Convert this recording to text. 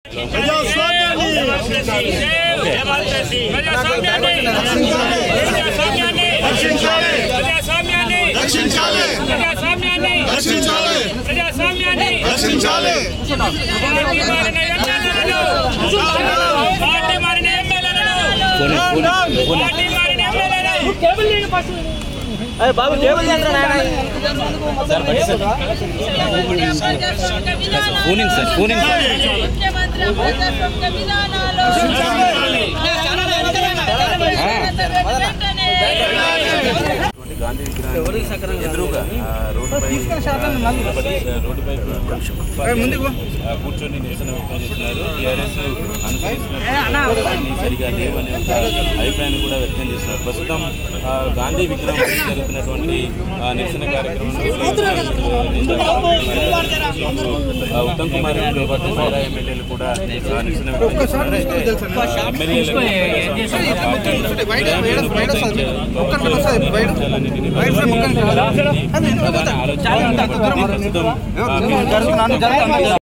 ప్రజాస్వామ్యాన్ని రక్షించాలి రక్షించాలి రక్షించాలి రక్షించాలి ఫోనింగ్ సార్ ఫోనింగ్ సార్ ముఖ్యమంత్రి ప్రజాస్వామ్య విధానాలు గాంధీ విగ్రహానికి ఎదురుగా ఆ, రోడ్డుపై నిలబడి, ఆ, రోడ్డుపై ఆ, కూర్చొని నిరసన వ్యక్తం చేస్తున్నారు టీఆర్ఎస్ అనుసరిస్తున్నటువంటి సరిగా లేవనే ఒక అభిప్రాయాన్ని కూడా వ్యక్తం చేస్తున్నారు ప్రస్తుతం ఆ, గాంధీ విగ్రహం వద్ద జరుగుతున్నటువంటి ఆ, నిరసన కార్యక్రమంలో ఆ, ఉత్తమ్ కుమార్ రెడ్డి పాటు సారా ఎమ్మెల్యేలు కూడా ఆ, నిరసన వ్యక్తం చేస్తున్నారు అయితే ఎమ్మెల్యేలకు ప్రధాన ఆలోచన ప్రస్తుతం ఆ,